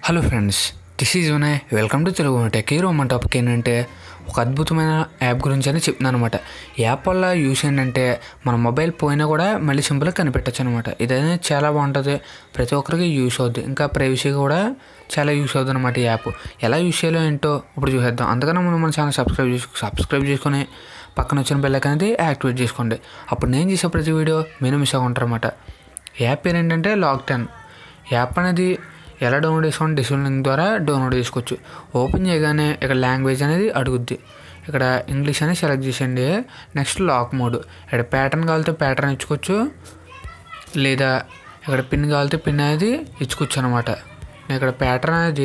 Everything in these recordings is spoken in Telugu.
hello friends this is Vinay welcome to Telugu tech hero మన టాపిక్ ఏంటంటే ఒక అద్భుతమైన యాప్ గురించి అని చెప్తున్నాను అనమాట యాప్ వల్ల యూస్ ఏంటంటే మన మొబైల్ పోయినా కూడా మళ్ళీ సింపుల్గా కనిపెట్టచ్చు అనమాట ఇదైనా చాలా బాగుంటుంది ప్రతి ఒక్కరికి యూస్ అవుద్ది ఇంకా ప్రైవసీ కూడా చాలా యూస్ అవుతుంది అనమాట ఈ యాప్ ఎలా యూస్ చేయాలో ఏంటో ఇప్పుడు చూసేద్దాం అందుకని మనం మన ఛానల్ సబ్స్క్రైబ్ చేసుకో సబ్స్క్రైబ్ చేసుకొని పక్కన వచ్చిన బెల్లైక్ అనేది యాక్టివేట్ చేసుకోండి అప్పుడు నేను చేసే ప్రతి వీడియో మీరు మిస్ అవ్వకుంటారు అనమాట యాప్ పేరు ఏంటంటే లాక్ టెన్ యాప్ అనేది ఎలా డౌన్లోడ్ చేసుకోండి డిస్క్రిప్షన్ లింక్ ద్వారా డౌన్లోడ్ చేసుకోవచ్చు ఓపెన్ చేయగానే ఇక్కడ లాంగ్వేజ్ అనేది అడుగుద్ది ఇక్కడ ఇంగ్లీష్ అనేది సెలెక్ట్ చేసేయండి నెక్స్ట్ లాక్ మోడ్ ఇక్కడ ప్యాటర్న్ కావాలితే ప్యాటర్న్ ఇచ్చుకోవచ్చు లేదా ఇక్కడ పిన్ కావాలితే పిన్ అనేది ఇచ్చుకోవచ్చు అనమాట నేను ఇక్కడ ప్యాటర్న్ అనేది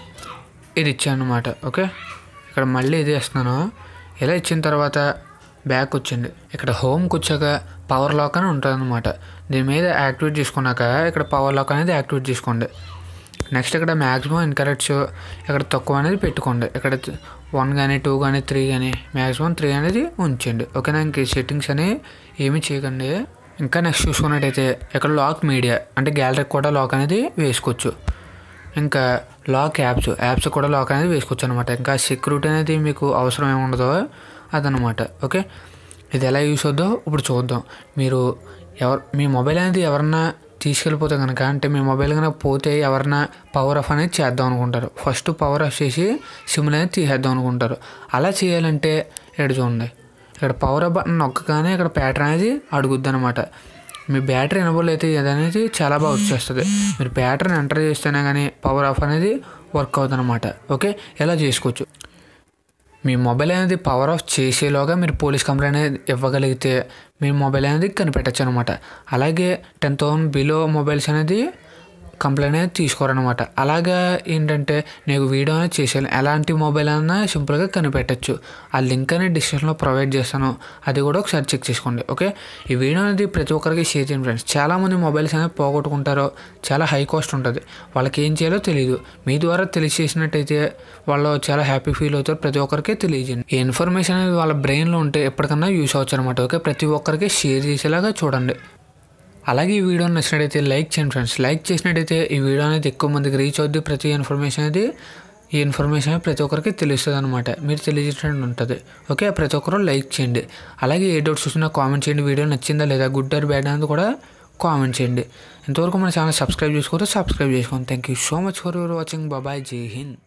ఇది ఇచ్చాను అనమాట ఓకే ఇక్కడ మళ్ళీ ఇది ఇస్తున్నాను ఇలా ఇచ్చిన తర్వాత బ్యాక్ వచ్చింది ఇక్కడ హోమ్కి వచ్చాక పవర్ లాక్ అని ఉంటుంది అనమాట దీని మీద యాక్టివేట్ చేసుకున్నాక ఇక్కడ పవర్ లాక్ అనేది యాక్టివేట్ చేసుకోండి నెక్స్ట్ ఇక్కడ మ్యాక్సిమం ఇన్కరెక్ట్స్ ఇక్కడ తక్కువ అనేది పెట్టుకోండి ఇక్కడ వన్ కానీ టూ కానీ త్రీ కానీ మ్యాక్సిమం త్రీ అనేది ఉంచండి ఓకేనా ఇంక సెట్టింగ్స్ అని ఏమీ చేయకండి ఇంకా నెక్స్ట్ చూసుకున్నట్టయితే ఇక్కడ లాక్ మీడియా అంటే గ్యాలరీకి కూడా లాక్ అనేది వేసుకోవచ్చు ఇంకా లాక్ యాప్స్ యాప్స్ కూడా లాక్ అనేది వేసుకోవచ్చు అనమాట ఇంకా సెక్యూరిటీ అనేది మీకు అవసరం ఏమి ఉండదో అదనమాట ఓకే ఇది ఎలా యూస్ అవుద్దో ఇప్పుడు చూద్దాం మీరు ఎవరు మీ మొబైల్ అనేది ఎవరన్నా తీసుకెళ్ళిపోతే కనుక అంటే మీ మొబైల్ కనుక పోతే ఎవరన్నా పవర్ ఆఫ్ అనేది చేద్దాం అనుకుంటారు ఫస్ట్ పవర్ ఆఫ్ చేసి సిమ్ అనేది తీసేద్దాం అనుకుంటారు అలా చేయాలంటే ఇక్కడ చూడండి ఇక్కడ పవర్ ఆఫ్ బటన్ నొక్కగానే ఇక్కడ ప్యాటర్న్ అనేది అడుగుద్ది అనమాట మీ బ్యాటరీ ఎనబుల్ అయితే ఇది అనేది చాలా బాగా వచ్చేస్తుంది మీరు ప్యాటర్న్ ఎంటర్ చేస్తేనే కానీ పవర్ ఆఫ్ అనేది వర్క్ అవుతుంది అనమాట ఓకే ఎలా చేసుకోవచ్చు మీ మొబైల్ అనేది పవర్ ఆఫ్ చేసేలోగా మీరు పోలీస్ కంప్లైంట్ అనేది ఇవ్వగలిగితే మీ మొబైల్ అనేది కనిపెట్టచ్చు అనమాట అలాగే టెన్ థౌసండ్ బిలో మొబైల్స్ అనేది కంప్లైంట్ అనేది తీసుకోరనమాట అలాగా ఏంటంటే నేను వీడియో అనేది చేసాను ఎలాంటి మొబైల్ అయినా సింపుల్గా కనిపెట్టచ్చు ఆ లింక్ అనేది డిస్క్రిప్షన్లో ప్రొవైడ్ చేస్తాను అది కూడా ఒకసారి చెక్ చేసుకోండి ఓకే ఈ వీడియో అనేది ప్రతి ఒక్కరికి షేర్ చేయండి ఫ్రెండ్స్ చాలామంది మొబైల్స్ అనేది పోగొట్టుకుంటారో చాలా హై కాస్ట్ ఉంటుంది వాళ్ళకి ఏం చేయాలో తెలియదు మీ ద్వారా తెలియజేసినట్టయితే వాళ్ళు చాలా హ్యాపీ ఫీల్ అవుతారు ప్రతి ఒక్కరికి తెలియజేయండి ఈ ఇన్ఫర్మేషన్ అనేది వాళ్ళ బ్రెయిన్లో ఉంటే ఎప్పటికన్నా యూస్ అవచ్చు అనమాట ఓకే ప్రతి ఒక్కరికి షేర్ చేసేలాగా చూడండి అలాగే ఈ వీడియో నచ్చినట్టయితే లైక్ చేయండి ఫ్రెండ్స్ లైక్ చేసినట్టయితే ఈ వీడియో అనేది ఎక్కువ మందికి రీచ్ అవుద్ది ప్రతి ఇన్ఫర్మేషన్ అనేది ఈ ఇన్ఫర్మేషన్ ప్రతి ఒక్కరికి తెలుస్తుంది అనమాట మీరు తెలియజేసినట్టు ఉంటుంది ఓకే ప్రతి ఒక్కరు లైక్ చేయండి అలాగే ఏ డౌట్స్ చూసినా కామెంట్ చేయండి వీడియో నచ్చిందా లేదా గుడ్ ఆర్ బ్యాడ్ అనేది కూడా కామెంట్ చేయండి ఇంతవరకు మన ఛానల్ సబ్స్క్రైబ్ చేసుకోతే సబ్స్క్రైబ్ చేసుకోండి thank you so much for your watching బాబాయ్ జై హింద్